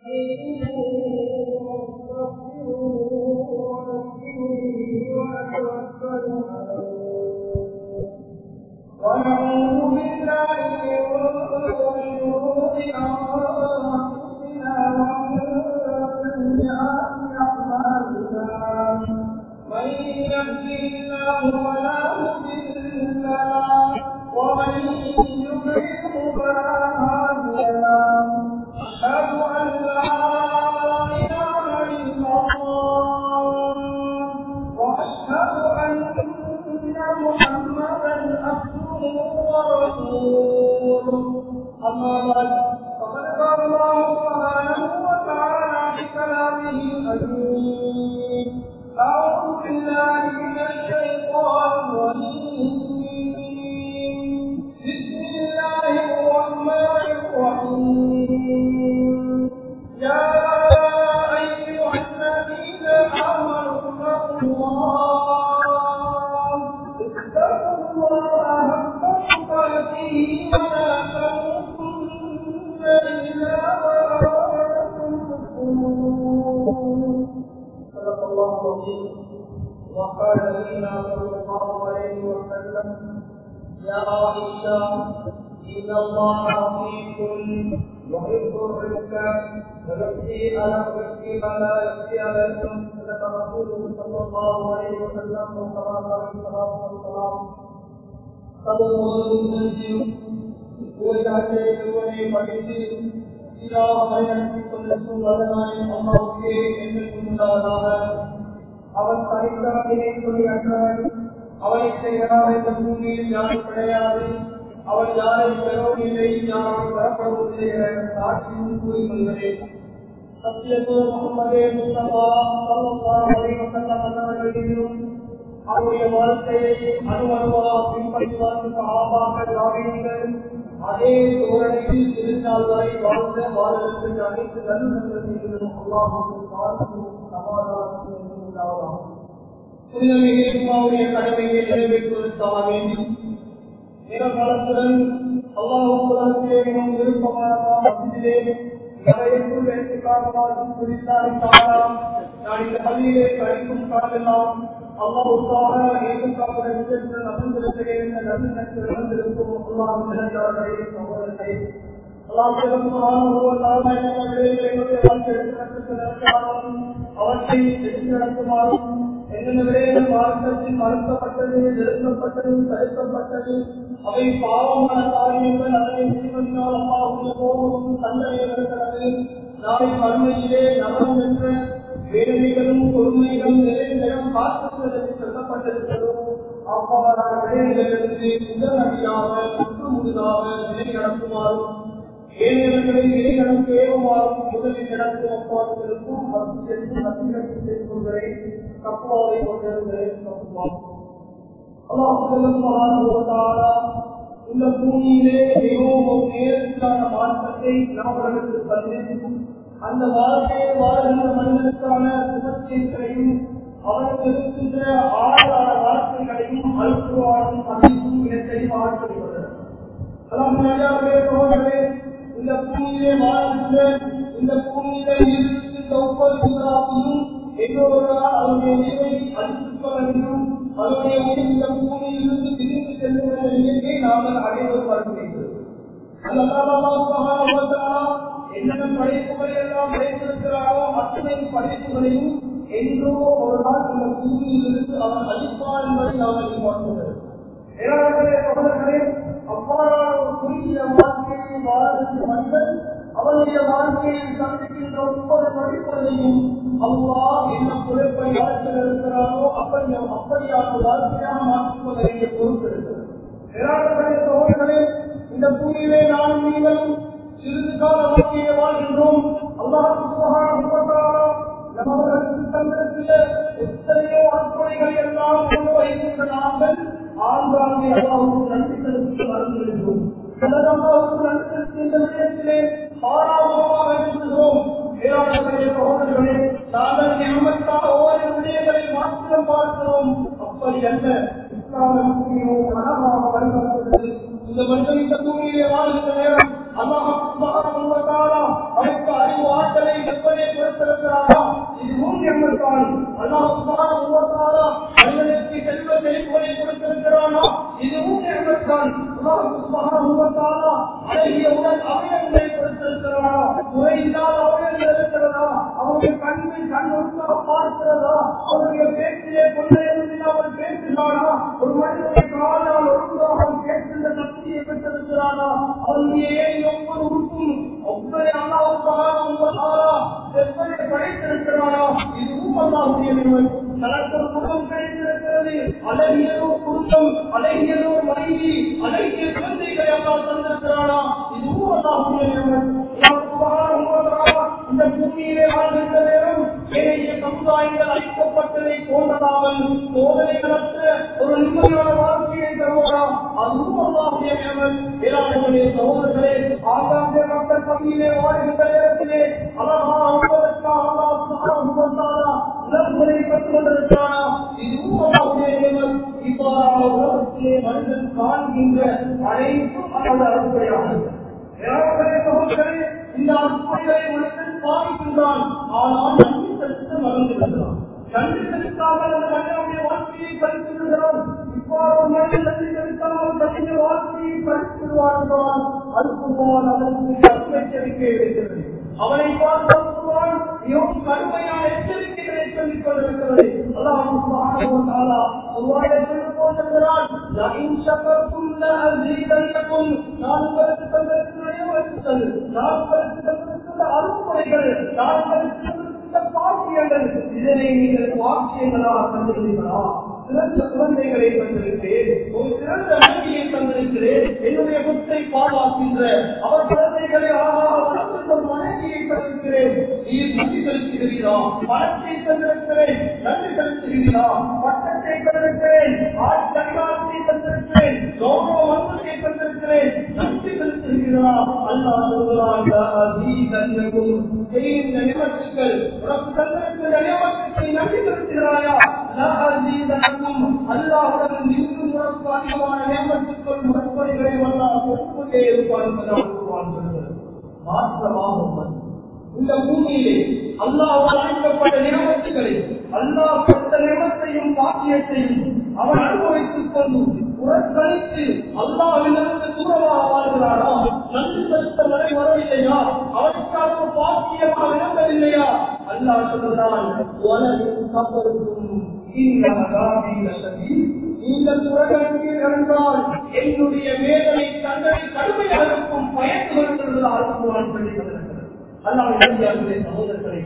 ونعوذ بالله من شرور أنفسنا ومن سيئات أعمالنا من يهده الله فلا مضل له ومن يضلل فلا هادي له أشهد أن لا إله إلا الله وأشهد أن محمدا عبده ورسوله أما بعد فقد قال الله سبحانه وتعالى في كلامه العزيز أعوذ بالله من الشيطان الرجيم بسم الله الرحمن الرحيم يا أيها الذين آمنوا اتقوا الله اتقوا الله حق تقاته ولا تموتن إلا وأنتم مسلمون صدق الله العظيم وقال نبينا صلى الله عليه وسلم يا عائشة إن الله رقيق يحب الرزق ويؤتي على الرزق ما لا يؤتي عليكم صدق رسوله صلى الله عليه وسلم وكما قال الصلاة والسلام படித்து சீராக பயன்படுத்திக் கொள்ளும் வல்லநாயன் அம்மாவுக்கே என்று உண்டாவதாக அவன் தனித்தவனை சொல்லியற்றவன் அவனை செய்கிறார் என்ற பூமியில் யாரும் கிடையாது அவன் யாரை பெறவில்லை யாரும் பெறப்படுவதில்லை என சாட்சியும் கூறிக்கொள்கிறேன் சத்தியத்தோர் முகமதே முஸ்தபா சல்லல்லாஹு அலைஹி வஸல்லம் அவர்களிலும் அவருடைய வாழ்க்கையை அணுவணுவாக பின்பற்றி வரும் சஹாபாக்கள் தாவீன்கள் அதே தோரணையில் திருநாள் வரை வாழ்ந்த வாழ்வதற்கு அனைத்து நல்லுணர்வுகளும் அல்லாஹும் சார்பும் சமாதானமும் உண்டாவதாகும் புனிதமிகுமாவுடைய கடமையை நிறைவேற்றுவதற்காக வேண்டி நிறகாலத்துடன் அல்லாஹும் விருப்பமான மத்தியிலே நிறையக்குள் எடுத்துக்காரமாக குறித்தாரை காணலாம் நான் இந்த பள்ளியிலே கழிக்கும் காலெல்லாம் அல்லாஹுக்காக ஏற்றுக்காப்புடன் விஜயத்துடன் அமர்ந்திருக்கிறேன் என்ற நல்லிணத்தில் அமர்ந்திருக்கும் அல்லாஹ் நினைக்கிறவர்களே சகோதரர்களே அவற்றை எடுத்து நடத்துமாறும் என்னென்ன விடயங்கள் மார்க்கத்தில் மறுக்கப்பட்டது நிறுத்தப்பட்டது தடுக்கப்பட்டது அவை பாவமான காரியங்கள் அதனை செய்வதனால் அம்மாவுடைய கோபமும் தண்டனை இருக்கிறது நாளை மறுமையிலே நலம் என்ற வேதனைகளும் பொறுமைகளும் நிறைந்தரம் பார்க்கப்படுவதற்கு சொல்லப்பட்டிருக்கிறதோ அவ்வாறான விடயங்களிலிருந்து உடனடியாக சுற்று முழுதாக நிலை நடத்துமாறும் ஏழைகளை நிலை நடத்த ஏவுமாறும் முதலில் நடத்தும் அப்பாடுகளுக்கும் மத்தியத்தில் மத்தியத்தில் செய்துள்ளதை தப்புவாவை கொண்டிருந்தேன் தப்புவாகும் இந்த பூமியிலே மிகவும் ஒரு நேரத்திற்கான மாற்றத்தை நாமளுக்கு பதினெட்டு அந்த வாழ்க்கையை வாழ்கின்ற மனிதனுக்கான சுமத்தியங்களையும் அவனுக்கு இருக்கின்ற ஆழான வாழ்க்கைகளையும் அழுத்துவாரும் பதிவும் இடத்தையும் ஆட்சிப்படுகிறது இந்த பூமியிலே வாழ்கின்ற இந்த பூமியிலே இருக்கின்ற ஒவ்வொரு குஜராத்தையும் எல்லோரு அவருடைய உயிரை அழித்துக் கொள்ள வேண்டும் அவருடைய உயிர் இந்த பூமியில் இருந்து பிரிந்து செல்லுகிற நிலையை நாங்கள் அனைவரும் வருகிறோம் என்னென்ன படைப்புகளை எல்லாம் படைத்திருக்கிறாரோ அத்தனை படைப்புகளையும் என்றோ ஒரு நாள் இந்த பூமியில் இருந்து அவன் அழிப்பார் என்பதை நாம் அறிவார்கள் அவ்வாறான ஒரு குறுகிய வாழ்க்கையை வாழ்கின்ற மனிதன் அவனுடைய வாழ்க்கையில் சந்திக்கின்ற ஒவ்வொரு படிப்புகளையும் அவ்வா என்ன குறைப்பை வாழ்க்கை இருக்கிறாரோ அப்படி அப்படியான வாழ்க்கையாக மாற்றிக்கொள்ள வேண்டிய பொறுப்பு இருக்கிறது சோழர்களே இந்த பூமியிலே நானும் நீங்களும் சிறிது கால வாழ்க்கையை வாழ்கின்றோம் அல்லாஹ் எத்தனையோ அற்புறைகள் எல்லாம் வைக்கின்ற நாங்கள் ஆங்காங்கே அல்லாவுக்கு நன்றி செலுத்தி வருகின்றோம் அல்லாவுக்கு நன்றி செலுத்தி இந்த விஷயத்திலே பாராமுகமாக இருக்கின்றோம் வேளாண்மையுடைய சகோதரர்களே நாங்கள் நியமத்தாக ஒவ்வொரு விடயங்களை மாற்றம் பார்க்கிறோம் அப்படி அல்ல இஸ்லாமிய பூமியும் மனமாக வழிபடுகிறது இந்த மனிதன் இந்த பூமியிலே வாழ்கின்ற நேரம் அல்லாஹ் அழைத்த அறிவு ஆற்றலை கண் ஒருக்காக பார்க்கிறதா அவருடைய பேச்சிலே கொள்ளை அவர் பேசுகிறானா ஒரு மனிதனுடைய காலால் ஒருங்காக அவன் கேட்கின்ற சக்தியை பெற்றிருக்கிறானா அவனுடைய ஒவ்வொரு உறுப்பும் ஒவ்வொரு அல்லாவுக்காக எப்படி படைத்திருக்கிறானா இதுவும் அல்லாவுடைய நிறுவனம் தனக்கு ஒரு குடும்பம் கிடைத்திருக்கிறது அழகியதோ குடும்பம் அழகியதோ மனைவி அழகிய குழந்தைகளை அல்லா தந்திருக்கிறானா இதுவும் அல்லாவுடைய நிறுவனம் இந்த பூமியிலே வாழ்கின்ற நேரம் ஏனைய சமுதாயங்கள் அளிக்கப்பட்டதை போன்றதாமல் சோதனைகளற்ற ஒரு நிம்மதியான வாழ்க்கையை தருவாரா அதுவும் அல்லாவுடைய நியமன் வேளாண்மையுடைய சகோதரர்களே ஆங்காங்கே மக்கள் பகுதியிலே வாழ்கின்ற நேரத்திலே அழகா அனுபவத்திற்காக உணர்வுகளை பெற்றுக் கொண்டிருக்கிறானா இதுவும் அல்லாவுடைய நியமன் இவ்வாறான உலகத்திலே மனிதன் காண்கின்ற அனைத்தும் அதோட அடிப்படையானது இந்த அற்புதங்களை மனிதன் பாதிக்கின்றான் ஆனால் நன்றி செலுத்த மறந்துவிடுகிறான் நன்றி செலுத்தாமல் அந்த மனிதனுடைய வாழ்க்கையை பறித்துவிடுகிறான் இவ்வாறு மனிதன் நன்றி செலுத்தாமல் தன்னுடைய வாழ்க்கையை பறித்துவிடுவான் என்றால் அதுக்குமான் அதற்கு எச்சரிக்கை இருக்கிறது அவனை பார்த்தால் மிகவும் கடுமையான எச்சரிக்கைகளை சொல்லிக் கொண்டிருக்கிறது நான் உங்களுக்கு தந்திருக்கிற நான் உங்களுக்கு தந்திருக்கிற அருள்முறைகள் நான் உங்களுக்கு தந்திருக்கிற பாக்கியங்கள் இதனை நீங்கள் வாக்கியங்களாக கண்டிருக்கிறா சிறந்த குழந்தைகளை தந்திருக்கிறேன் ஒரு சிறந்த மனைவியை தந்திருக்கிறேன் என்னுடைய முத்தை பாதுகாக்கின்ற அவர் குழந்தைகளை ஆளாக வளர்த்து ஒரு மனைவியை தந்திருக்கிறேன் நீ நன்றி செலுத்துகிறீரா பணத்தை தந்திருக்கிறேன் நன்றி செலுத்துகிறீரா பட்டத்தை தந்திருக்கிறேன் ஆட்சி அதிகாரத்தை தந்திருக்கிறேன் கௌரவ மந்திரத்தை தந்திருக்கிறேன் நன்றி செலுத்துகிறீரா அல்லா சொல்கிறான் செய்கின்ற நியமத்துக்கள் உனக்கு தந்திருக்கிற நியமத்துக்களை நன்றி செலுத்துகிறாயா அல்லாஹுடன் இன்னும் உனக்கு அதிகமான நியமத்துக்கள் முறைகளை வல்லா கொடுத்துக்கொண்டே இருப்பான் என்பதாக மாற்றமாகும் இந்த பூமியிலே அல்லாஹால் அளிக்கப்பட்ட நியமத்துக்களை அல்லாஹ் கொடுத்த நியமத்தையும் பாக்கியத்தையும் அவன் அனுபவித்துக் கொண்டு புறக்கணித்து அல்லாவிலிருந்து தூரமாக வாழ்கிறானா நன்றி செலுத்த வரை வரவில்லையா அவனுக்காக ஒரு பாக்கியமாக விளங்கவில்லையா அல்லாஹ் சொல்கிறான் உலகின் கப்பலுக்கும் நீங்கள் புறக்கணிப்பீர்கள் என்றால் என்னுடைய வேதனை தண்டனை கடுமையாக இருக்கும் பயந்து வருகிறதா அனுப்புவான் சொல்லிக் சகோதரர்களை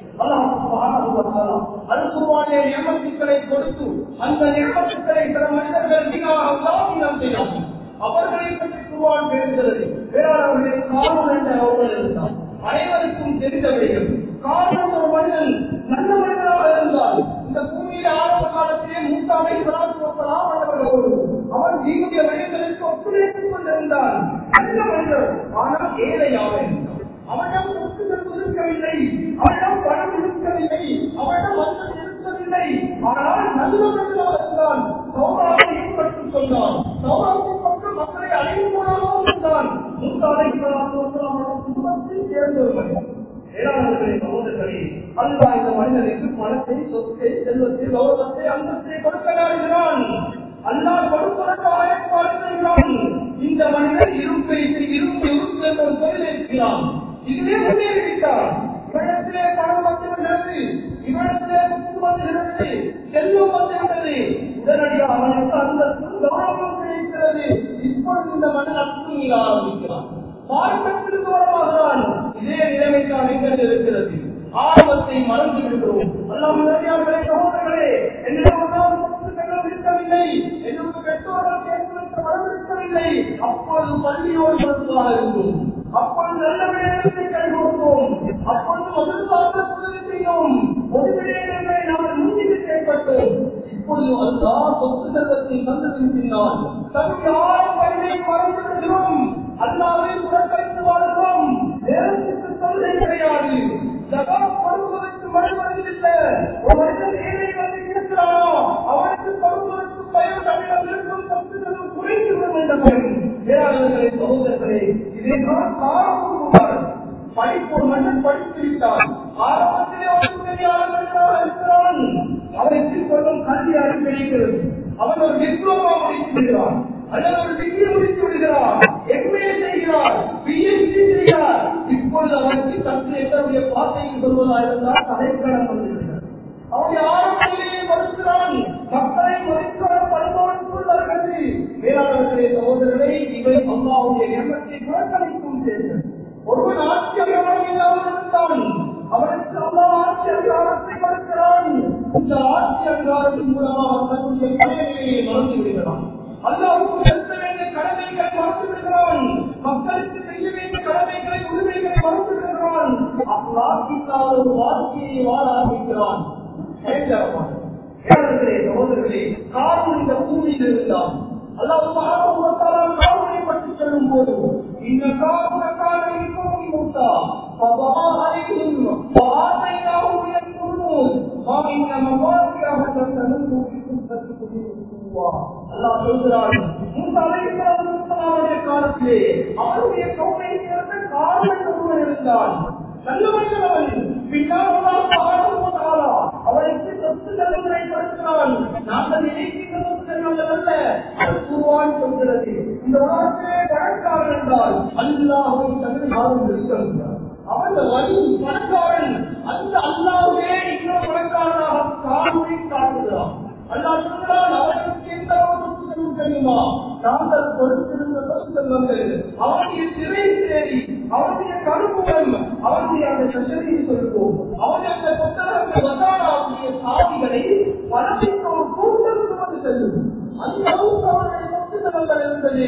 அல்லாஹ் நியமத்துக்களை கொடுத்து அந்த நியமத்துக்களை சில மனிதர்கள் மிக உதாசீனம் செய்யலாம் அவர்களை பற்றி குருவான் பேசுகிறது வேறாளர்களுடைய காரணம் என்ற அவர்கள் இருந்தார் அனைவருக்கும் தெரிந்தவைகள் காரணம் ஒரு மனிதன் நல்ல மனிதனாக இருந்தால் இந்த பூமியில ஆரம்ப காலத்திலே மூத்தாமை சலாத்துவலாம் அவர்களோடு அவன் ஜீவனுடைய மனிதர்களுக்கு ஒத்துழைத்துக் கொண்டிருந்தான் நல்ல மனிதர் ஆனால் ஏழையாக இருந்தான் அவனிடம் சொத்துக்கள் இருக்கவில்லை அவனிடம் பணம் இருக்கவில்லை அவனிடம் வசதி இருக்கவில்லை ஆனால் நல்ல மனிதனாக இருந்தான் சௌராவை ஏற்படுத்திக் கொண்டான் சௌராவின் பக்கம் மக்களை அழைப்பதாக இருந்தான் மூத்தாமை சலாத்துவலாம் குடும்பத்தில் சேர்ந்த ஒரு மனிதன் வேளாண்மைகளை சகோதரர்களே அல்லா இந்த மனிதனுக்கு பணத்தை சொத்தை செல்வத்தை கௌரவத்தை அந்தத்தை கொடுக்க நாடுகிறான் அல்லா கொடுப்பதற்காக ஏற்பாடு செய்கிறான் இந்த மனிதன் இருப்பை இருப்பு இருப்பு என்ற ஒரு தொழில் இருக்கிறான் இதுவே முன்னேறிவிட்டார் இவரிடத்திலே பணம் வந்துவிடுகிறது இவரிடத்திலே சொத்து வந்துவிடுகிறது செல்வம் வந்துவிட்டது உடனடியாக அவனுக்கு அந்த கௌரவம் கிடைக்கிறது இப்பொழுது இந்த மனிதன் அத்துமீக ஆரம்பிக்கிறான் மார்க்கத்தில் தூரமாகிறான் இதே நிலைமைக்கான எங்கள் இருக்கிறது ஆர்வத்தை மறந்து விடுகிறோம் அல்லாம் நிறையார்களே சகோதரர்களே என்னிடம் சொத்துக்கள் இருக்கவில்லை என்னுடைய பெற்றோர்கள் கேட்பதற்கு மனம் இருக்கவில்லை அப்பொழுது பள்ளியோடு மருத்துவமாக இருந்தோம் அப்பொழுது நல்ல விடயத்தை கை கொடுத்தோம் அப்பொழுது முதல் பார்த்த உதவி செய்தோம் ஒரு விடயங்களை நாங்கள் முன்னிட்டு செயல்பட்டோம் இப்பொழுது அல்லா சொத்து செல்வத்தை தந்ததின் பின்னால் தன்னுடைய ஆறு வழியை மறந்து விடுகிறோம் அல்லாவை புறக்கணித்து வாழ்கிறோம் நேரத்துக்கு தொல்லை கிடையாது ஜகாத் கொடுப்பதற்கு மறுபடியில்லை ஒரு மனிதன் ஏழை வந்து இருக்கிறானோ அவனுக்கு கொடுப்பதற்கு பயம் தமிழம் இருக்கும் சத்துக்களும் குறைந்து விடும் என்ற பயம் வேளாண்மைகளை சகோதரர்களே இதை நான் காரணம் படிப்பு ஒரு மனிதன் படித்து விட்டான் ஆரம்பத்திலே ஒரு இருக்கிறான் அவனுக்கு சொல்லும் கல்வி அறிவு கிடைக்கிறது அவன் ஒரு டிப்ளமா முடித்து விடுகிறான் அல்லது ஒரு டிகிரி முடித்து விடுகிறார் எம்ஏ செய்கிறார் பிஎஸ்சி செய்கிறார் இப்பொழுது அவருக்கு சற்று எத்தனுடைய பாசையில் சொல்வதாக இருந்தால் தலைக்கடம் வந்துவிடுகிறார் அவனுடைய ஆரம்பத்திலேயே மறுக்கிறான் மக்களை மறுக்கிற பரிமாறிக்கொள்வார்கள் வேளாண்மைகளே சகோதரர்களை இவை அல்லாவுடைய எண்ணத்தை புறக்கணிக்கும் தேர்தல் ஒருவன் ஆட்சி அதிகாரம் இல்லாமல் இருந்தான் அவனுக்கு அல்லா ஆட்சி அதிகாரத்தை கொடுக்கிறான் இந்த ஆட்சி அதிகாரத்தின் மூலமாக தன்னுடைய கடமையை மறந்து விடுகிறான் அல்லாவுக்கு செலுத்த வேண்டிய கடமைகளை மறந்து விடுகிறான் மக்களுக்கு செய்ய வேண்டிய கடமைகளை உரிமைகளை மறந்து விடுகிறான் அல்லாஹில்லாத ஒரு வாழ்க்கையை வாழ ஆரம்பிக்கிறான் சகோதரர்களே காரணம் இந்த பூமியில் இருந்தான் அல்லாஹ் காவலை பற்றி சொல்லும் போது இந்த காவலுக்கான இருக்கவும் மூத்தா فظهرهم وآتيناه من الكنوز ما إن مواقعه لتنزل في قصة قلوب அல்லாஹ் சொல்கிறான் மூசா அலைஹிஸ்ஸலாமுடைய காலத்திலே அவருடைய கௌமை சேர்ந்த காரணம் ஒருவன் இருந்தான் நல்லவன் அவன் பின்னால் அல்லாஹ் சுப்ஹானஹு வ தஆலா அவனுக்கு சொத்து செல்வங்களை கொடுக்கிறான் நாங்கள் நினைக்கின்ற சொத்து செல்வங்கள் அல்ல அது குர்ஆன் சொல்கிறது இந்த உலகத்திலே பணக்காரன் என்றால் அல்லாஹ்வை தவிர யாரும் இருக்கிறார் அவன் வழி பணக்காரன் அந்த அல்லாவே இன்னொரு பணக்காரனாக காரணத்தை காட்டுகிறான் அல்லாஹ் சொல்கிறான் அவனுக்கு எந்த ஒரு தெரியுமா நாங்கள் கொடுத்திருந்த சொந்தங்கள் அவனுடைய சிறை தேடி அவனுடைய கருப்புடன் அவனுடைய அந்த சச்சரியை சொல்லுவோம் அவனுடைய அந்த புத்தகத்தை வசாராவுடைய சாதிகளை வளர்ச்சிக்கு ஒரு கூட்டம் சுமந்து செல்லும் அந்த அளவுக்கு அவனுடைய சொத்துக்கள் இருந்தது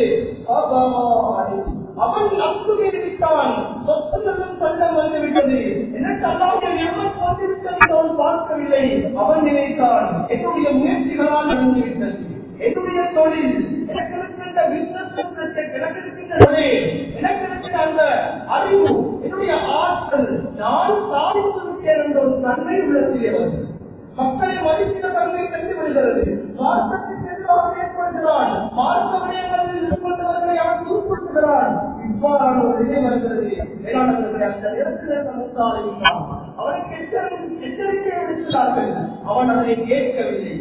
அவன் நட்பு விட்டான் சொத்துக்களும் சட்டம் வந்துவிட்டது எனக்கு அல்லாவுடைய நியமம் வந்துவிட்டது அவன் பார்க்கவில்லை அவன் நினைத்தான் என்னுடைய முயற்சிகளால் நடந்துவிட்டது என்னுடைய தொழில் எனக்கு இருக்கின்ற பிசினஸ் எனக்கு இருக்கின்ற தொழில் எனக்கு இருக்கின்ற அந்த அறிவு என்னுடைய ஆற்றல் நான் சாதித்து விட்டேன் என்ற ஒரு தன்மை உள்ளத்திலே வந்து மக்களை மதிக்கிற தன்மை கண்டு வருகிறது மார்க்கத்துக்கு எதிராக ஏற்படுகிறான் மார்க்க விடயங்களில் ஈடுபட்டவர்களை அவன் உட்படுத்துகிறான் இவ்வாறான ஒரு நிலை வருகிறது வேளாண்மை அந்த நேரத்தில் சமுத்தாரை அவனுக்கு எச்சரிக்கை விடுக்கிறார்கள் அவன் அதை கேட்கவில்லை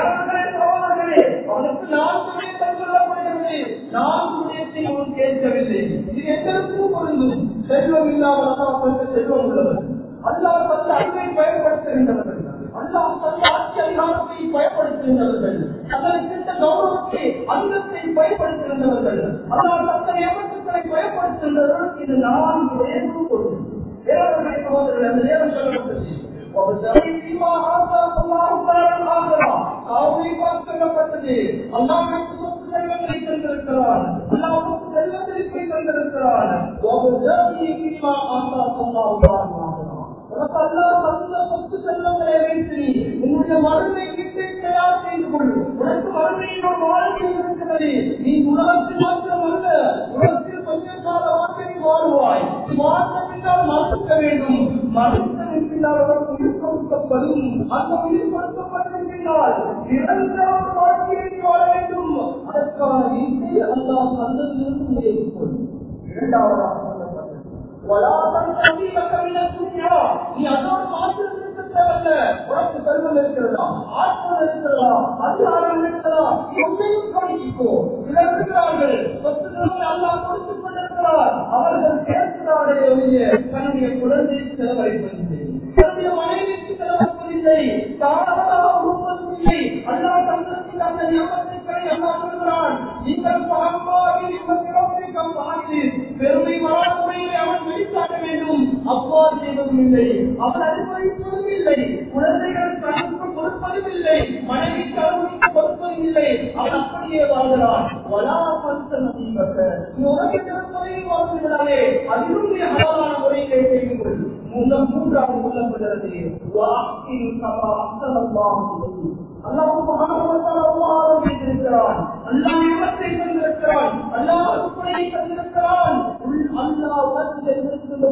சகோதரர்களே அவனுக்கு நான்கு விடயங்கள் சொல்லப்படுகிறது நான்கு விடயத்தை அவன் கேட்கவில்லை இது எங்களுக்கும் பொருந்தும் செல்வம் இல்லாமல் அவர்களுக்கு செல்வம் உள்ளவர் அல்லாஹ் தந்த அறிவை பயன்படுத்துகின்றவர்கள் அல்லாஹ் தந்த ஆட்சி அதிகாரத்தை பயன்படுத்துகின்றவர்கள் தங்களுக்கு கௌரவத்தை அந்தத்தை பயன்படுத்துகின்றவர்கள் அல்லாஹ் தந்த நியமனங்களை பயன்படுத்துகின்றவர்கள் இது நான்கு விடயங்களும் பொருந்தும் வேறொரு சகோதரர்கள் அந்த நேரம் சொல்லப்பட்டது وابتغي فيما آتاك الله دار الآخرة காவலை பார்க்கப்பட்டது அல்லாஹ்வுக்கு சொத்து செல்வங்களை தந்திருக்கிறான் அல்லாஹ்வுக்கு செல்வத்தை தந்திருக்கிறான் وابتغي فيما آتاك الله دار الآخرة உனக்கு அல்லாஹ் தந்த சொத்து செல்வங்களை வைத்து நீ உன்னுடைய மருமை கிட்டே தயார் செய்து கொள் உனக்கு மருமையின் ஒரு வாழ்க்கை இருக்கிறது நீ உலகத்தில் மாத்திரம் அல்ல உலகத்தில் கொஞ்சம் கால வாழ்க்கை வாழ்வாய் வாழ்ந்த பின்னால் மறுக்க வேண்டும் மறுத்த பின்னால் உனக்கு உயிர் கொடுக்கப்படும் அந்த உயிர் கொடுக்கப்பட்ட பின்னால் நிரந்தர வாழ்க்கையை வாழ வேண்டும் அதற்கான நீதி அல்லாஹ் தந்ததிலிருந்து ஏற்றுக்கொள் இரண்டாவதாக சொல்லப்பட்டது வளாகம் சமீபக்க வினத்துயா நீ அதோடு மாற்றம் இருக்க தேவையில்ல உனக்கு செல்வம் இருக்கிறதா ஆற்றல் இருக்கிறதா அதிகாரம் இருக்கிறதா ஒன்றையும் கவனிக்கோ சிலர் இருக்கிறார்கள் சொத்து செல்வம் அல்லாஹ் கொடுத்துக் கொண்டிருக்கிறார் அவர்கள் சேர்க்கிறார்களே ஒழிய தன்னுடைய குழந்தையை செலவழிப்பதில்லை தன்னுடைய மனைவிக்கு செலவழிப்பதில்லை தாராளமாக உருவதில்லை அல்லாஹ் தந்திரத்தில் அந்த ஞாபகத்தை அல்லாஹ் சொல்கிறான் நீங்கள் பகவானில் இவற்றிடம் பாடினீர் பெருமை வராத முறையில் அவன் வெளிக்காட்ட வேண்டும் அவ்வாறு செய்வதும் இல்லை அவன் அனுபவிப்பதும் இல்லை குழந்தைகள் தனக்கு கொடுப்பதும் இல்லை மனைவிக்கு அவனுக்கு கொடுப்பதும் இல்லை அவன் அப்படியே வாழ்கிறான் வலா பந்த நதிபக்க நீ உலகில் இருப்பதையும் வாழ்கிறானே அதிலும் நீ அழகான முறையிலே செய்து கொள் மூலம் மூன்றாவது சொல்லப்படுகிறது வாக்கின் சபா அசலல்லாம் அல்லாஹ் மகாணவத்தால் செய்திருக்கிறான் அல்லாஹ் நியமத்தை தந்திருக்கிறான் அல்லாஹ் அருட்கொடையை தந்திருக்கிறான் அல்லாஹ் வந்து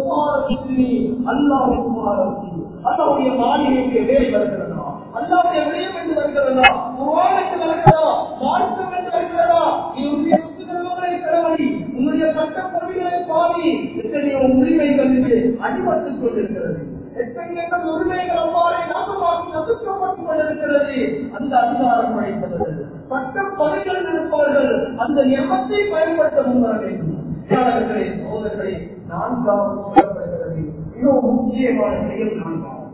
அல்லாஹ் அல்லாவுடைய மாளிகைக்கு வேலை வருகிறதா அல்லாவுடைய விடயம் என்று வருகிறதா குர்ஆனுக்கு வருகிறதா மார்க்கம் என்று வருகிறதா நீ உன்னுடைய சுற்றுலங்களை செலவழி உன்னுடைய சட்ட பொறிகளை பாவி எத்தனையோ உரிமைகளுக்கு அடிபட்டுக் கொண்டிருக்கிறது எத்தனை உரிமைகள் அவ்வாறே நாசமாக்கி நசுக்கப்பட்டுக் கொண்டிருக்கிறது அந்த அதிகாரம் படைத்தவர்கள் பட்டம் பதவிகள் இருப்பவர்கள் அந்த நியமத்தை பயன்படுத்த முன்வர வேண்டும் சகோதரர்களே சகோதரர்களே நான்காவது சொல்லப்படுகிறது மிகவும் முக்கியமான செயல் நான்காவது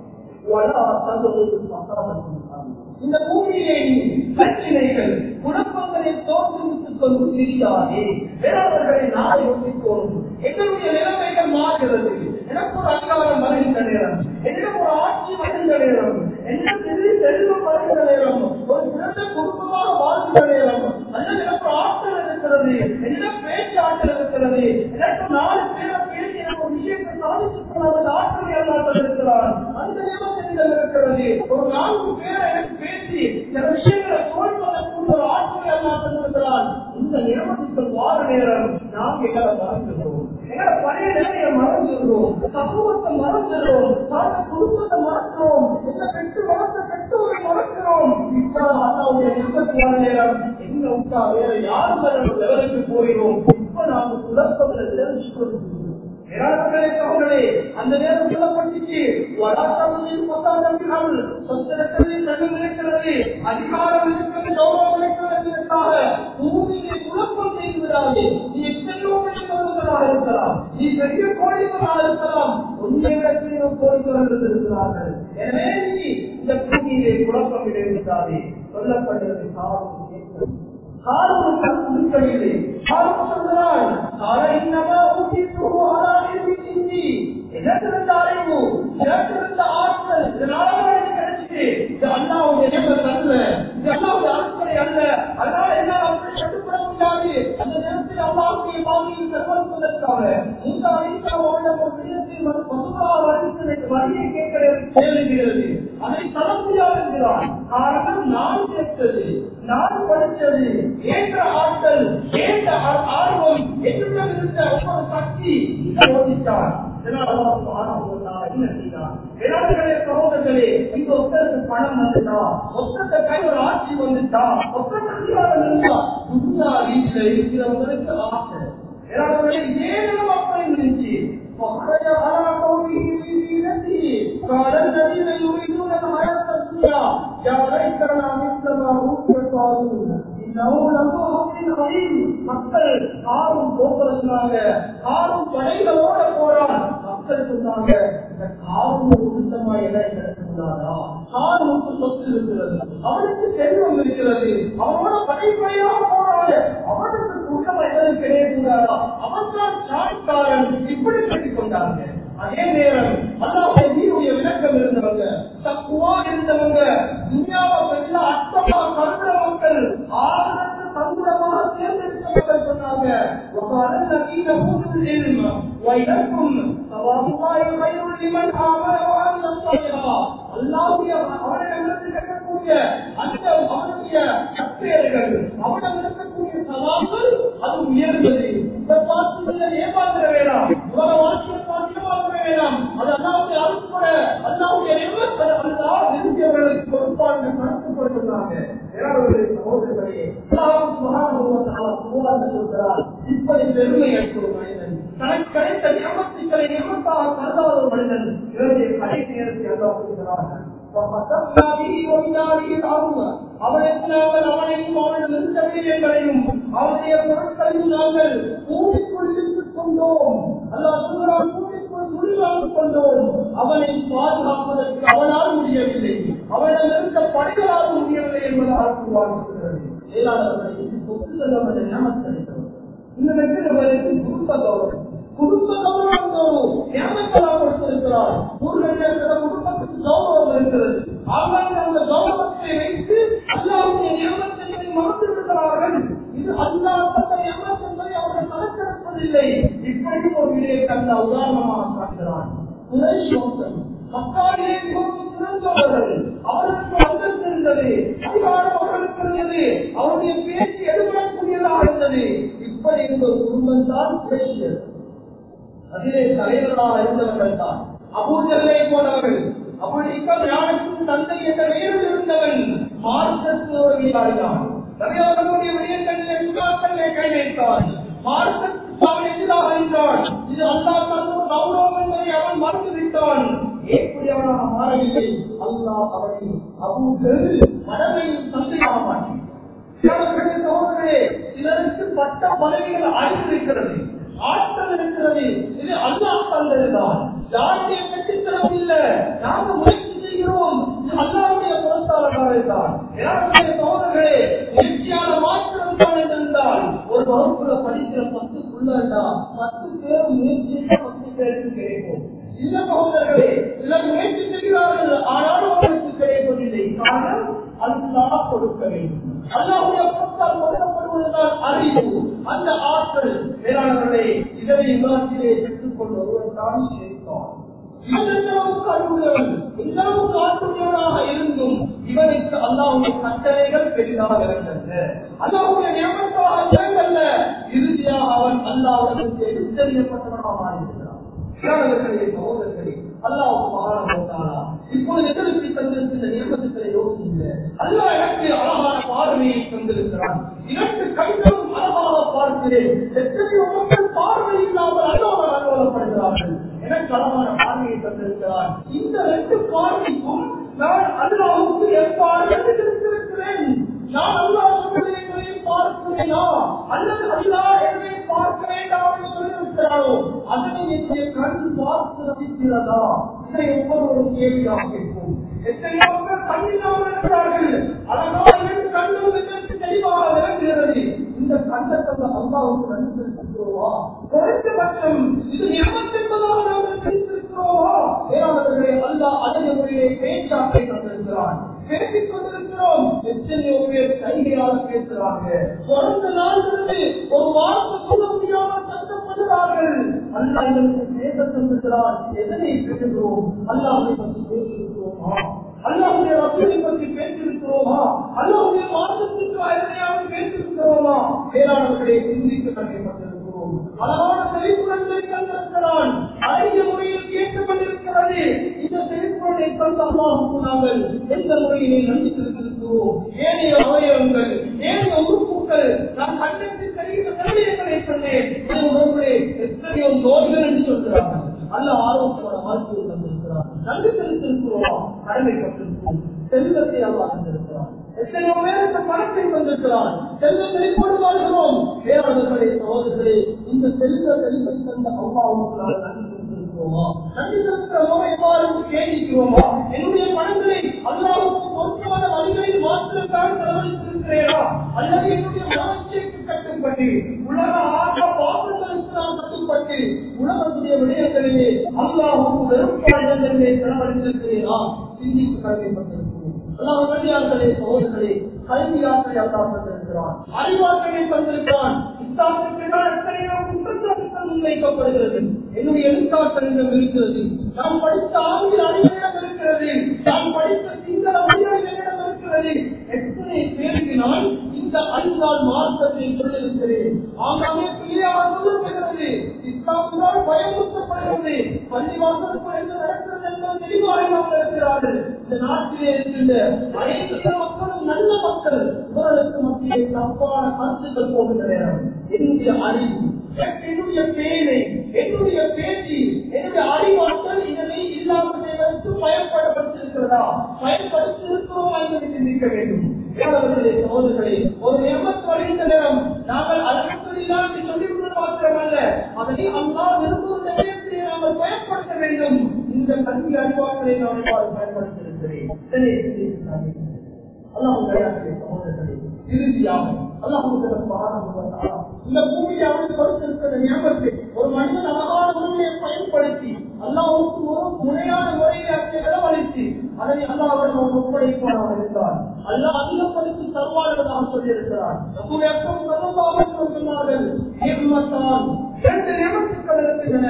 இந்த பூமியிலே பிரச்சனைகள் குழப்பங்களை தோற்றுவித்துக் கொண்டு தெரியாதே வேறவர்களை நாளை ஒட்டிக்கோணும் எங்களுடைய நிலைமைகள் மாறுகிறது எனக்கு ஒரு அதிகாரம் வருகின்ற நேரம் என்னிடம் ஒரு ஆட்சி வருகின்ற நேரம் என்ன திரு செல்வம் வருகின்ற நேரம் ஒரு சிறந்த குடும்பமாக வாழ்கின்ற நேரம் அல்லது எனக்கு ஆற்றல் இருக்கிறது என்னிடம் பேச்சு ஆற்றல் இருக்கிறது எனக்கு நாலு பேரை பேசி எனக்கு ஒரு விஷயத்தை சாதித்துக் கொள்ளாத ஆற்றல் எல்லாத்தில் இருக்கிறார் அந்த நேரத்தில் இருக்கிறது ஒரு நான்கு பேரை எனக்கு பேசி சில விஷயங்களை தோல்வதற்கு ஒரு ஆற்றல் எல்லாத்தில் இருக்கிறார் இந்த நியமனத்தில் வார நேரம் நாம் எங்களை மறந்துகிறோம் எங்களை பழைய நிலையை மறந்துகிறோம் சமூகத்தை மறந்துகிறோம் சார்ந்த குடும்பத்தை மறக்கிறோம் இந்த பெற்று வளர்த்த பெற்றோரை மறக்கிறோம் இப்போ அண்ணாவுடைய நிர்பத்தி வார நேரம் எங்க விட்டா வேற யாரும் லெவலுக்கு போயிடும் இப்ப நாம குழப்பங்களை தெரிஞ்சு கொள்கிறோம் நிராகரிகளே சகோதரே, அந்த நேரம் சொல்லப்பட்டுச்சு வடாத்தமிழில் பத்தாண்டங்கள் சொத்திரத்தில் கண்ணு இருக்கிறது அதிகாரம் இருக்கிறது கௌரவம் இருக்கிறது என்பதற்காக பூமியை குழப்பம் செய்து விடாது நீ எத்தனையோ பெரியவர்களாக இருக்கலாம் நீ பெரிய கோடிகளாக இருக்கலாம் உண்மையிலும் கோடிகள் இருக்கிறார்கள் எனவே நீ இந்த பூமியிலே குழப்பம் விளைவிக்காதே சொல்லப்பட்டது காலம் கேட்கிறது காலம் முடிக்கவில்லை காலம் சொல்கிறான் கால இன்னமா ஊட்டிட்டு ஆராய்ச்சி எனக்கிருந்த அறிவு எனக்கிருந்த ஆற்றல் இதனால எனக்கு கிடைச்சிட்டு இது அண்ணாவுடைய நியமனம் அல்ல இது அண்ணாவுடைய ஆட்களை அல்ல அதனால என்னால் அவர்களை கட்டுப்பட முடியாது அந்த நேரத்தில் அல்லாவுடைய பாதையில் செல்வதற்காக மூசா ஈசா அவரிடம் ஒரு விடயத்தில் மதுரா வருகிறது வழியை கேட்கிறது கேளுகிறது அதை தர முடியாது என்கிறான் காரணம் நான் கேட்டது நான் படித்தது ஏற்ற ஆற்றல் ஏற்ற ஆ- ஆர்வம் என்னிடம் இருந்த ஒவ்வொரு சக்தி சோதித்தார் இதனால் அல்லாஹ் சுப்ஹானஹு வ தஆலா என்ன செய்தார்? வேளாண்களே, சகோதரர்களே, இந்த ஒருத்தருக்கு பணம் வந்துட்டா, ஒருத்தருக்கு கை ஒரு ஆட்சி வந்துட்டா, ஒருத்தருக்கு அதிகாரம் இருந்தா, துன்யா வீட்டில இருக்கிறவங்களுக்கு ஆசை. வேளாண்களே, ஏழு மக்கள் இருந்துச்சு. وخرج على قومه في زينته قال الذين يريدون الحياة الدنيا يا ليتنا مثل ما أوتي قارون إنه لذو حظ عظيم மக்கள் காரும் போக்குவரத்துனாங்க காரும் படையில ஓட போறான் மக்கள் சொன்னாங்க இந்த காரும் ஒரு சுத்தமா இடம் கிடைக்கக்கூடாதா காருக்கு சொத்து இருக்கிறது அவனுக்கு செல்வம் இருக்கிறது அவனோட படைப்படையாக போறாங்க அவனுக்கு சுத்தமா இடம் கிடைக்கக்கூடாதா அவன் தான் சாய்க்காரன் இப்படி கட்டிக் கொண்டாங்க அதே நேரம் அல்லாஹ்வுடைய நீருடைய விளக்கம் இருந்தவங்க தக்குவா இருந்தவங்க துன்யாவை பெரிய அர்த்தமா கருதுற மக்கள் ஆறுதற்கு சங்குடமாக தேர்ந்தெடுக்கப்பட்ட சொன்னாங்க وقال الذين اوتوا العلم ويلكم ثواب الله خير لمن آمن وعمل صالحا அல்லாஹ்வுடைய அவரிடமிருந்து கட்டக்கூடிய அந்த அவனுடைய கப்பேறுகள் அவனிடம் இருக்கக்கூடிய சவால்கள் அது உயர்ந்தது இந்த பாட்டுகளை ஏமாற்ற வேண்டாம் உலக வாழ்க்கையை பார்த்து ஏமாற்ற வேண்டாம் அது அல்லாவுடைய அருட்பட அல்லாவுடைய நிர்வாக அல்லாஹ் விரும்பியவர்களுக்கு பொறுப்பாக கணக்கு கொடுத்துள்ளாங்க சகோதரர்களே அல்லாஹ் சுப்ஹானஹு வ தஆலா குர்ஆனில் சொல்கிறார் இப்படி பெருமை அளிக்கும் மனிதன் தனக்கு கிடைத்த நியமத்துக்களை நியமத்தாக கருதாத ஒரு மனிதன் இவருடைய கடைசி நேரத்தை அல்லாஹ் சொல்கிறார்கள் وَخَسَفْنَا بِهِ وَبِدَارِهِ الْأَرْضَ அவனுக்கு நாங்கள் அவனையும் அவனது நிறுத்தவில்லைகளையும் அவனுடைய பொருட்களையும் நாங்கள் பூமிக்குள் இழுத்துக் கொண்டோம் அல்லாஹ் சொல்கிறான் பூமிக்குள் துணிவாக்கிக் கொண்டோம் அவனை பாதுகாப்பதற்கு அவனால் முடியவில்லை அவனிடம் இருந்த படைகளால் முடியவில்லை என்பதாக கூறுவார்கள் செயலாளர்களை சொத்து செல்லம் என்ற ஞாபகம் இந்த வெற்றிகளுக்கு குடும்ப கௌரவம் குடும்ப கௌரவம் கௌரவம் ஞாபகத்தலாம் கொடுத்திருக்கிறார் ஊர்களில் இருக்கிற குடும்பத்துக்கு கௌரவம் இருக்கிறது ஆனால் அந்த கௌரவத்தை வைத்து அல்லாவுடைய ஞாபகத்தை மறந்திருக்கிறார்கள் இது அல்லாஹ் தந்த ஞாபகம் என்பதை அவர்கள் கணக்கெடுப்பதில்லை இப்படி ஒரு விடயத்தை அந்த உதாரணமாக காட்டுகிறான் குறைஷ் வம்சம் மக்காவிலே மிகவும் சிறந்தவர்கள் அவர்களுக்கு அந்தஸ்து இருந்தது அதிகாரம் அவர்களுக்கு இருந்தது அவருடைய பேச்சு எடுபடக்கூடியதாக இருந்தது இப்படி இருந்த ஒரு குடும்பம் தான் குறைஷியர் அதிலே தலைவர்களாக இருந்தவர்கள் தான் அபூஜல்லை போனவர்கள் அப்படித்தான் யாருக்கும் தந்தை என்ற பெயரில் இருந்தவன் மார்க்கத்தோடு விளையாடினான் நபியாளர்களுடைய விடயங்களிலே சுகாக்களிலே கை வைத்தான் மார்க்கத்துக்கு அவன் எதிராக இருந்தான் இது அல்லாஹ் தந்த கௌரவம் என்பதை அவன் மறந்து விட்டான் ஏற்புடையவனாக மாறவில்லை அல்லாஹ் அவனை அபூஜல் மடமையில் தந்தையாக மாற்றினான் சிலருக்கு சகோதரரே, சிலருக்கு பட்ட பதவிகள் அறிந்திருக்கிறது ஆற்றல் இருக்கிறது இது அல்லாஹ் தந்ததுதான் யாருடைய கட்டித்தனம் இல்ல நாங்க முயற்சி செய்ய இவன் எந்த அளவுக்கு அறிவுள்ளவன் எந்த அளவுக்கு ஆற்றுடையவனாக இருந்தும் இவனுக்கு அல்லாவுடைய கட்டளைகள் பெரிதாக இருந்தது அல்லாவுடைய நியமனமாக இறங்கல்ல இறுதியாக அவன் அல்லாவுடன் எதிர்த்தறியப்பட்டவனாக மாறியிருக்கிறான் சகோதரர்களே சகோதரர்களே அல்லாவுக்கு மகாராஜா இப்பொழுது எதிர்த்து தந்திருக்கின்ற நியமனத்திலே யோசிங்க அல்லாஹ் எனக்கு அழகான பார்வையை தந்திருக்கிறான் இரண்டு கண்களும் அழகாக பார்க்கிறேன் எத்தனையோ மக்கள் பார்வை இல்லாமல் அல்லாமல் அலுவலப்படுகிறார்கள் எனக்கு அழகான பார்வையை தந்திருக்கிறான் இந்த ரெண்டு பார்வைக்கும் நான் அல்லாவுக்கு எவ்வாறு எடுத்திருக்கிறேன் நான் அல்லாஹ் பார்க்கிறேனா அல்லது அல்லாஹ் என்னை பார்க்க வேண்டாம் என்று சொல்லியிருக்கிறாரோ அதனை என்னுடைய கண் பார்த்து ரசிக்கிறதா இதை ஒவ்வொருவரும் கேள்வியாக கேட்போம் எத்தனையோ மக்கள் கண்ணில்லாமல் இருக்கிறார்கள் அதனால் இரண்டு கண்ணும் எனக்கு தெளிவாக விளங்குகிறது இந்த கண்டத்தை அல்லாவுக்கு நன்றி செலுத்துகிறோமா குறைந்தபட்சம் இது நியமத் என்பதாக நாங்கள் தெரிந்திருக்கிறோமா ஏழாவதர்களே அல்லாஹ் அதனை முறையை பேச்சாக்கை தந்திருக்கிறான் பேசிக் கொண்டிருக்கிறோம் எத்தனையோ பேர் கைகையால் பேசுறாங்க பிறந்த நாளிலிருந்து ஒரு வார்த்தை சொல்ல முடியாமல் கஷ்டப்படுகிறார்கள் அல்லாஹ் எங்களுக்கு பேச தந்திருக்கிறான் எதனை பேசுகிறோம் அல்லாஹை பற்றி பேசியிருக்கிறோமா அல்லாஹுடைய ரசூலை பற்றி பேசியிருக்கிறோமா அல்லாஹுடைய மாற்றத்திற்கு அருமையாக பேசியிருக்கிறோமா வேளாண்மைகளை சிந்திக்க கண்டிப்பட்டிருக்கிறோம் அழகான செழிப்புடன்களை தந்திருக்கிறான் அழகிய முறையில் கேட்கப்பட்டிருக்கிறது இந்த செழிப்புடனை தந்த அல்லாஹுக்கு நாங்கள் எந்த முறையிலே நன்றி செலுத்திருக்கிறோம் ஏனைய அவயவங்கள் ஏனைய உறுப்புகள் நான் கண்டத்தில் தெரிகிற நிலையங்களை சொன்னேன் இது உடம்புலே எத்தனையோ நோய்கள் என்று சொல்கிறார்கள் அல்ல ஆரோக்கியமான மருத்துவம் தந்திருக்கிறார் நன்றி செலுத்திருக்கிறோமா கடமைப்பட்டிருக்கிறோம் செல்வத்தை அல்லாஹ் தந்திருக்கிறார் எத்தனையோ பேருக்கு பணத்தை தந்திருக்கிறான் செல்வ வெளிப்பாடு வாழ்கிறோம் வேறாளர்களே சகோதரர்களே இந்த செல்வ செல்வத்தை தந்த அம்மாவுக்கு நாங்கள் நன்றி செலுத்திருக்கிறோமா நன்றி செலுத்துகிறோமா எவ்வாறு கேட்கிறோமா என்னுடைய பணங்களை அல்லாவுக்கு பொருத்தமான வழிகளில் மாத்திரத்தான் செலவழித்திருக்கிறேனா அல்லது என்னுடைய மனச்சைக்கு கட்டுப்பட்டு உலக ஆக பாவங்களுக்கு நான் கட்டுப்பட்டு உலகத்துடைய விடயங்களிலே அல்லாவுக்கு வெறுப்பாளர்களிலே செலவழித்திருக்கிறேனா சிந்தித்து கடமைப்பட்டிருக்கிறோம் அல்லாஹ் பெரியார்களே சகோதரர்களே கல்வியாற்றை அல்லாஹ் தந்திருக்கிறான் அறிவாற்றலை தந்திருக்கிறான் இஸ்லாத்திற்கு நான் எத்தனையோ குற்றச்சாட்டுகள் முன்வைக்கப்படுகிறது என்னுடைய எழுத்தாற்றல் என்னிடம் இருக்கிறது நாம் படித்த ஆங்கில அறிவிடம் இருக்கிறது நாம் படித்த சிங்கள மொழிகள் என்னிடம் இருக்கிறது எத்தனை பேருக்கு நான் இந்த அறிவால் மார்க்கத்தை சொல்லியிருக்கிறேன் ஆங்காமே பிள்ளையாக சொல்லப்படுகிறது இஸ்லாமினால் பயமுறுத்தப்படுகிறது பள்ளிவாசலுக்குள் என்ன நடக்கிறது என்பது தெளிவாக நாம் இருக்கிறார்கள் இந்த நாட்டிலே இருக்கின்ற அனைத்து மக்களும் நல்ல மக்கள் இவர்களுக்கு மத்தியே தப்பான கருத்துக்கள் போகின்ற நேரம் என்னுடைய அறிவு என்னுடைய பேரை என்னுடைய பேச்சு என்னுடைய அறிவாற்றல் இதனை இல்லாமல் செய்வதற்கு பயன்படப்பட்டிருக்கிறதா பயன்படுத்தி இருக்கிறோமா என்பதை சிந்திக்க வேண்டும் வேறவர்களே சகோதரர்களே ஒரு நியமத்து அடைந்த நேரம் நாங்கள் அலமத்துல்லா என்று சொல்லிவிட்டது மாத்திரமல்ல அதனை அம்மா விரும்புகிற நேரத்தை நாங்கள் பயன்படுத்த வேண்டும் இந்த கல்வி அறிவாற்றலை நான் இவ்வாறு பயன்படுத்தியிருக்கிறேன் இதனை சிந்திக்கிறார்கள். அல்லாஹ் தயாரிக்கிற சகோதரர்களே இறுதியாக அல்லாஹ் இந்த பூமியை அவன் கொடுத்திருக்கிற ஞாபகத்தை ஒரு மனிதன் அழகான முறையை பயன்படுத்தி அல்லாவுக்கு ஒரு முறையான முறையை அங்கே இடமளித்து அதை அல்லாவுடன் ஒரு ஒப்படைப்பாளர் இருந்தார் அல்லாஹ் அதிகப்படுத்தி தருவார்கள் சொல்லியிருக்கிறார் நம்முடைய அப்பம் சமமாக சொன்னார்கள் நியமத்தால் இரண்டு நியமத்துக்கள் இருக்கின்றன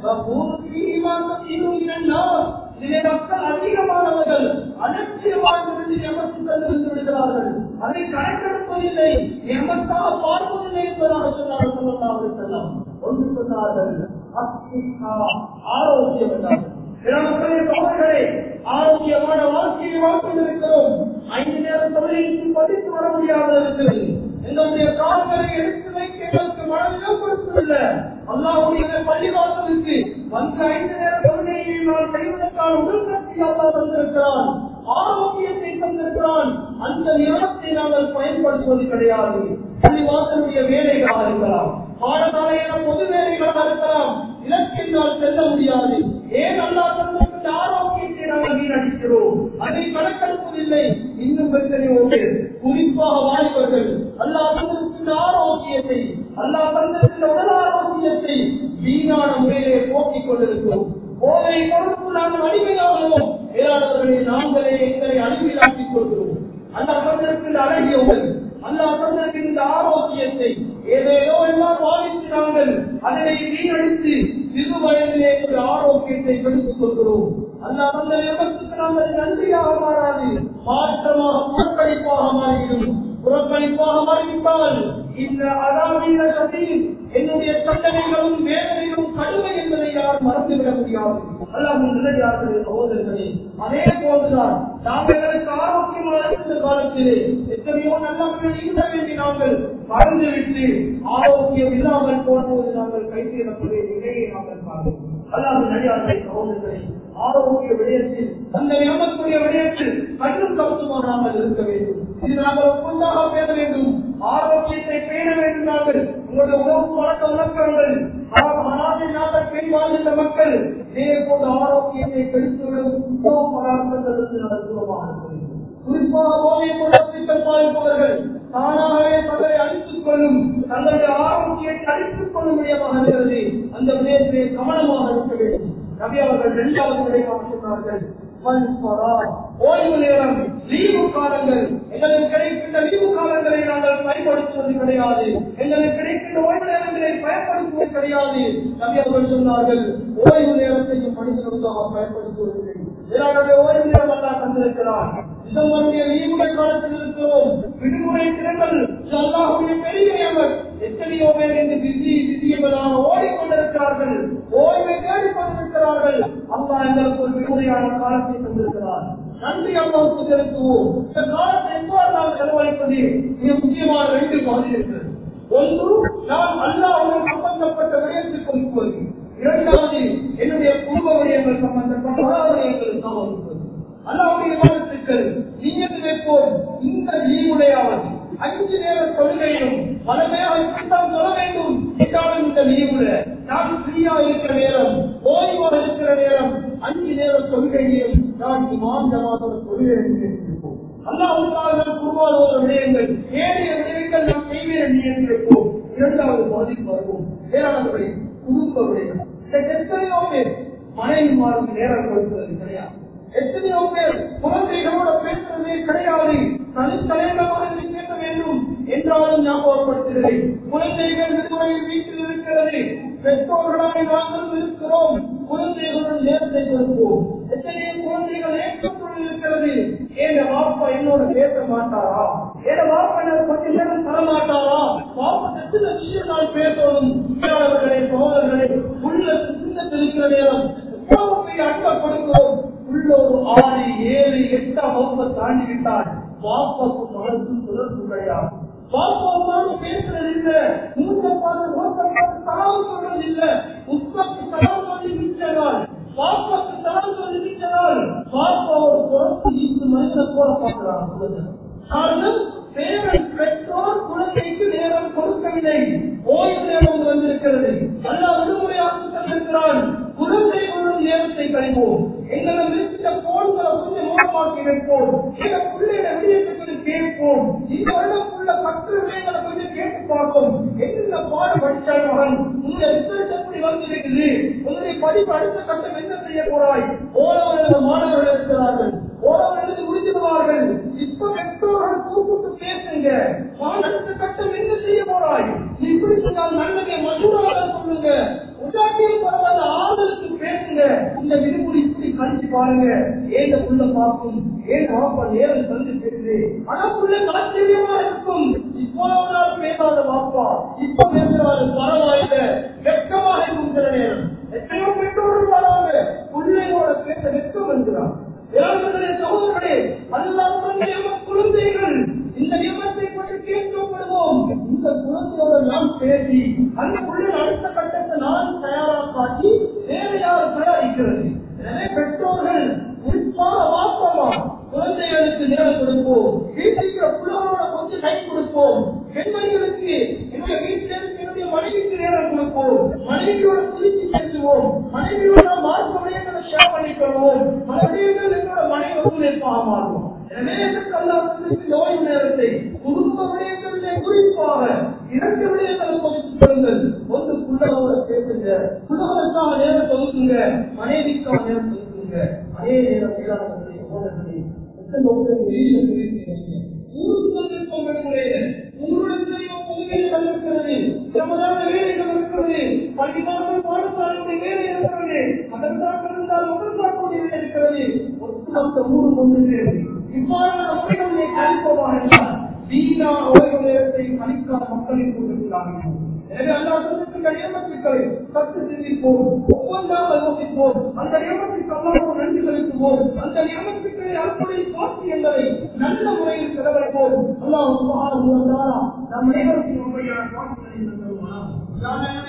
இதிலே மக்கள் அதிகமானவர்கள் அலட்சியமானவர்கள் நியமத்துக்கள் இருந்து விடுகிறார்கள் அதை கணக்கெடுப்பதில்லை நியமத்தாக பார்ப்பதில்லை என்பதாக சொன்னார்கள் சொல்லலாம் செல்லம் ஒன்று சொன்னார்கள் அஸ்மிகா, ஆரோக்கியம் என்றார்கள் இளமக்களே சகோதரர்களே ஆரோக்கியமான வாழ்க்கையை வாழ்ந்திருக்கிறோம் ஐந்து நேரம் தொழிலுக்கு பதித்து வர முடியாமல் இருக்கிறது எங்களுடைய கால்களை எடுத்து வைக்க எங்களுக்கு மனதில் கொடுத்துள்ள அல்லாவுடைய பள்ளிவாசலுக்கு வந்து ஐந்து நேரம் தொழிலை நான் செய்வதற்கான உடல் சக்தி அல்லா வந்திருக்கிறான் ஆரோக்கியத்தை தந்திருக்கிறான் அந்த நியமத்தை நாங்கள் பயன்படுத்துவது கிடையாது பள்ளிவாசலுடைய வேலைகளாக இருக்கலாம் பாடசாலையான பொது வேலைகளாக இருக்கலாம் இலக்கினால் செல்ல முடியாது ஏன் அல்லா தந்திருக்கின்ற ஆரோக்கியத்தை நாங்கள் வீணடிக்கிறோம் அதை கணக்கெடுப்பதில்லை இன்னும் எத்தனையோ பேர் குறிப்பாக வாலிபர்கள் அல்லா தந்திருக்கின்ற ஆரோக்கியத்தை அல்லா தந்திருக்கின்ற உடல் ஆரோக்கியத்தை வீணான முறையிலே போக்கிக் கொண்டிருக்கிறோம் போதை பொறுப்பு நாங்கள் அடிமையாகிறோம் வேளாளர்களே நாங்களே எங்களை அடிமையாக்கிக் கொள்கிறோம் அல்லா தந்திருக்கின்ற அழகிய உடல் அல்லா தந்திருக்கின்ற ஆரோக்கியத்தை ஏதேதோ எல்லாம் பாதிக்கிறார்கள் அதனை வீணடித்து சிறு வயதிலே ஒரு ஆரோக்கியத்தை பெற்றுக் கொண்டு நியமத்துக்கு நாங்கள் நன்றியாக மாறாது மாற்றமாக புறக்கணிப்பாக மாறிவிடும் புறக்கணிப்பாக மாறிவிட்டால் இந்த அதாவீர சதியில் என்னுடைய தண்டனைகளும் வேதனைகளும் கடுமை என்பதை யாரும் மறந்துவிட முடியாது அல்லாஹ் நிலையார்களே சகோதரர்களே அதே போதுதான் நாங்கள் எங்களுக்கு ஆரோக்கியமான இந்த காலத்திலே எத்தனையோ நல்லவர்கள் இருக்க வேண்டி நாங்கள் மறந்துவிட்டு ஆரோக்கியம் இல்லாமல் போனபோது நாங்கள் கைத்தேறக்கூடிய நிலையை நாங்கள் பார்க்கிறோம் அல்லாஹ் நிலையார்களே சகோதரர்களே ஆரோக்கிய விடயத்தில் அந்த நியமக்கூடிய விடயத்தில் கண்ணும் கருத்துமாக நாங்கள் இருக்க வேண்டும் இது நாங்கள் ஒப்பந்தாக பேச வேண்டும் ஆரோக்கியத்தை பேண வேண்டும் நாங்கள் உங்களுடைய உணவு பழக்க வழக்கங்கள் அனாதை நாங்கள் பெண் வாழ்கின்ற மக்கள் இதே போன்ற ஆரோக்கியத்தை கழித்துவிடும் உணவு பதார்த்தங்களுக்கு நாங்கள் தூரமாக இருக்க வேண்டும் குறிப்பாக போதை பொருட்கள் பாதிப்பவர்கள் தானாகவே தங்களை அழித்துக் கொள்ளும் தங்களுடைய ஆரோக்கியத்தை அழித்துக் கொள்ளும் விடயமாக இருக்கிறது அந்த விடயத்திலே கவனமாக இருக்க வேண்டும் நபி அவர்கள் இரண்டாவது விடயமாக சொன்னார்கள் ஓய்வு நேரம் லீவு காலங்கள் எங்களுக்கு கிடைக்கின்ற லீவு காலங்களை நாங்கள் பயன்படுத்துவது கிடையாது எங்களுக்கு கிடைக்கின்ற ஓய்வு நேரங்களை பயன்படுத்துவது கிடையாது நபி அவர்கள் சொன்னார்கள் ஓய்வு நேரத்தையும் மனிதனுக்காக பயன்படுத்துவதில்லை இதனுடைய ஓய்வு நேரம் எல்லாம் தந்திருக்கிறார் டிசம்பருடைய லீவுகள் காலத்தில் இருக்கிறோம் விடுமுறை தினங்கள் அல்லாஹுடைய பெரிய நியமம் எத்தனையோ பேர் இந்த பிஸி பிஸி என்பதாக ஓடிக்கொண்டிருக்கிறார்கள் ஓய்வை தேடிக் கொண்டிருக்கிறார்கள் அம்மா எங்களுக்கு ஒரு விடுமுறையான காலத்தை தந்திருக்கிறார் நன்றி அம்மாவுக்கு செலுத்துவோம் இந்த காலத்தை எவ்வாறு நாம் செலவழிப்பது மிக முக்கியமான ரெண்டு பகுதி இருக்கிறது ஒன்று நாம் அல்லாவுடன் சம்பந்தப்பட்ட விடயத்துக்கு ஒதுக்குவது இரண்டாவது என்னுடைய குடும்ப விடயங்கள் சம்பந்தப்பட்ட உலக விடயங்களுக்கு நாம் ஒதுக்குவது அல்லாவுடைய வாழ்த்துக்கள் நீயத்து வைப்போம் இந்த லீவுடையாவது அஞ்சு நேர தொழுகையிலும் பலமையாக இப்படித்தான் சொல்ல வேண்டும் என்றாலும் இந்த லீவுல நான் ஃப்ரீயா இருக்கிற நேரம் ஓய்வாக இருக்கிற நேரம் அஞ்சு நேர தொழுகையிலும் நான் இமாம் ஜமாத்தோட தொழுகை இருப்போம் அல்லாவுக்காக குருவான ஒரு விடயங்கள் ஏழைய விடயங்கள் நாம் செய்வேன் என்று வைப்போம் இரண்டாவது பகுதிக்கு வருவோம் வேளாண்மை குடும்ப விடயங்கள் இந்த எத்தனையோ பேர் மனைவி மாறும் நேரம் கொடுப்பது கிடையாது எத்தனையோ பேர் குழந்தைகளோட பேசுறதே கிடையாது தனித்தலைவமாக பேச வேண்டும் என்றாலும் ஞாபகப்படுத்துகிறேன் குழந்தைகள் விடுமுறையில் வீட்டில் இருக்கிறது பெற்றோர்களாக நாங்கள் இருக்கிறோம் குழந்தைகளுடன் நேரத்தை கொடுப்போம் எத்தனையோ குழந்தைகள் ஏற்றுக்கொண்டு இருக்கிறது ஏன் வாப்பா என்னோட பேச மாட்டாரா ஏன் வாப்பா எனக்கு கொஞ்ச நேரம் தர மாட்டாரா வாப்பா எத்தனை விஷயம் நான் பேசணும் அவர்களே சகோதரர்களே உள்ள சின்னத்தில் இருக்கிற நேரம் அன்பப்படுகிறோம் உள்ள ஒரு ஆறு ஏழு எட்டாம் வகுப்பை தாண்டி விட்டால் பாப்பாக்கு மனசு தொடர்பு கிடையாது பாப்பாவோடு பேசுறது இல்ல மூத்த பார்த்து மூத்த பார்த்து தலாவு சொல்றது இல்ல உற்பத்தி தலாவு சொல்லி விட்டனால் பாப்பாக்கு தலாவு சொல்லி விட்டனால் பாப்பா ஒரு புறத்து ஈர்த்து மனிதனை போல பார்க்கிறாங்க காரணம் பேரன் பெற்றோர் குழந்தைக்கு நேரம் கொடுக்கவில்லை ஓய்வு நேரம் வந்திருக்கிறது நல்ல விடுமுறையாக தந்திருக்கிறான் குழந்தைகளுடன் நேரத்தை கழிப்போம் எங்களை விரும்பித்த போன்களை கொஞ்சம் மூலமாக்கி வைப்போம் எங்க பிள்ளைகளை விடயத்துக்கு கேட்போம் இந்த வருடக்குள்ள பத்து விடயங்களை கொஞ்சம் கேட்டு பார்ப்போம் என்னென்ன பாடு படிச்சாய் மகன் உங்க ரிசல்ட் எப்படி வந்திருக்குது உங்களுடைய படிப்பு அடுத்த கட்டம் என்ன செய்ய போறாய் ஓரவர்கள் மாணவர்கள் இருக்கிறார்கள் ஓரவர்கள் எழுதி முடிச்சிடுவார்கள் இப்ப பெற்றோர்கள் கூப்பிட்டு பேசுங்க அடுத்த கட்டம் என்ன செய்ய போறாய் நீ இப்படி சொன்னால் நல்லதை மசூராக சொல்லுங்க உதாட்டியில் பரவாயில்ல ஆதலுக்கு பேசுங்க இந்த விடுமுறை இப்படி கழிச்சு பாருங்க ஏன் உள்ள பார்க்கும் ஏன் வாப்பா நேரம் தந்து பேசுது ஆனா உள்ள ஆச்சரியமா இருக்கும் இவ்வளவு நாள் பேசாத வாப்பா இப்ப பேசுறாரு பரவாயில்ல வெட்கமாக இருக்கும் சில நேரம் எத்தனையோ பெற்றோர்கள் வராங்க பிள்ளையோட பேச வெட்கம் என்கிறார் இளவர்களே சகோதரர்களே அதுதான் குழந்தைகள் இந்த நியமத்தை பற்றி கேட்கப்படுவோம் இந்த குழந்தையோட நாம் பேசி அந்த பிள்ளை அடுத்த கட்டத்தை நான் தயாராக காட்டி வேற யார் தயாரிக்கிறது எனவே பெற்றோர்கள் குறிப்பாக வாசமா குழந்தைகளுக்கு நேரம் கொடுப்போம் வீட்டுக்கு பிள்ளைகளோட கொஞ்சம் கை கொடுப்போம் பெண்மணிகளுக்கு என்னுடைய வீட்டில் என்னுடைய மனைவிக்கு நேரம் கொடுப்போம் மனைவியோட திருச்சி பேசுவோம் மனைவியோட மார்க்க விடயங்களை ஷேர் பண்ணிக்கொள்வோம் மனைவிகள் என்னோட மனைவி நிற்பாக மாறுவோம் எனவே நோய் நேரத்தை குடும்ப விடயங்களிலே குறிப்பாக இரண்டு விடயங்களை ஒதுக்கிக் கொள்ளுங்கள் ஒன்று புள்ளகளோட பேசுங்க புள்ளகளுக்காக நேரம் ஒதுக்குங்க மனைவிக்காக நேரம் ஒதுக்குங்க அதே நேரம் வேளாண்மை சகோதரர்களே எத்தனை பேர் வெளியில சொல்லியிருக்கீங்க ஊருக்கு விடுமுறையில உங்களுடைய பொதுமைகள் இருக்கிறது சமுதாய வேலைகள் இருக்கிறது பள்ளிக்காரர்கள் பாடசாலையுடைய வேலை இருக்கிறது அதற்காக இருந்தால் மதற்காக்கூடிய வேலை இருக்கிறது ஒரு ஒட்டுமொத்த ஊர் கொண்டு சேர்ந்து இவ்வாறான முறைகளை கழிப்பவாக இருந்தால் வீணா ஓய்வு நேரத்தை கணிக்காத மக்களை கொண்டிருக்கிறார்கள் எனவே அல்லா சொல்லுகின்ற நியமத்துக்களை சத்து சிந்திப்போம் ஒவ்வொன்றாக யோசிப்போம் அந்த நியமத்துக்கு அல்லாமல் நன்றி செலுத்துவோம் அந்த நியமத்துக்களை அறுப்படை சாட்சியங்களை நல்ல முறையில் செலவழிப்போம் அல்லாஹ் சுப்ஹானஹு வ தஆலா நம் அனைவருக்கும் உண்மையான சாட்சிகளை தருவானா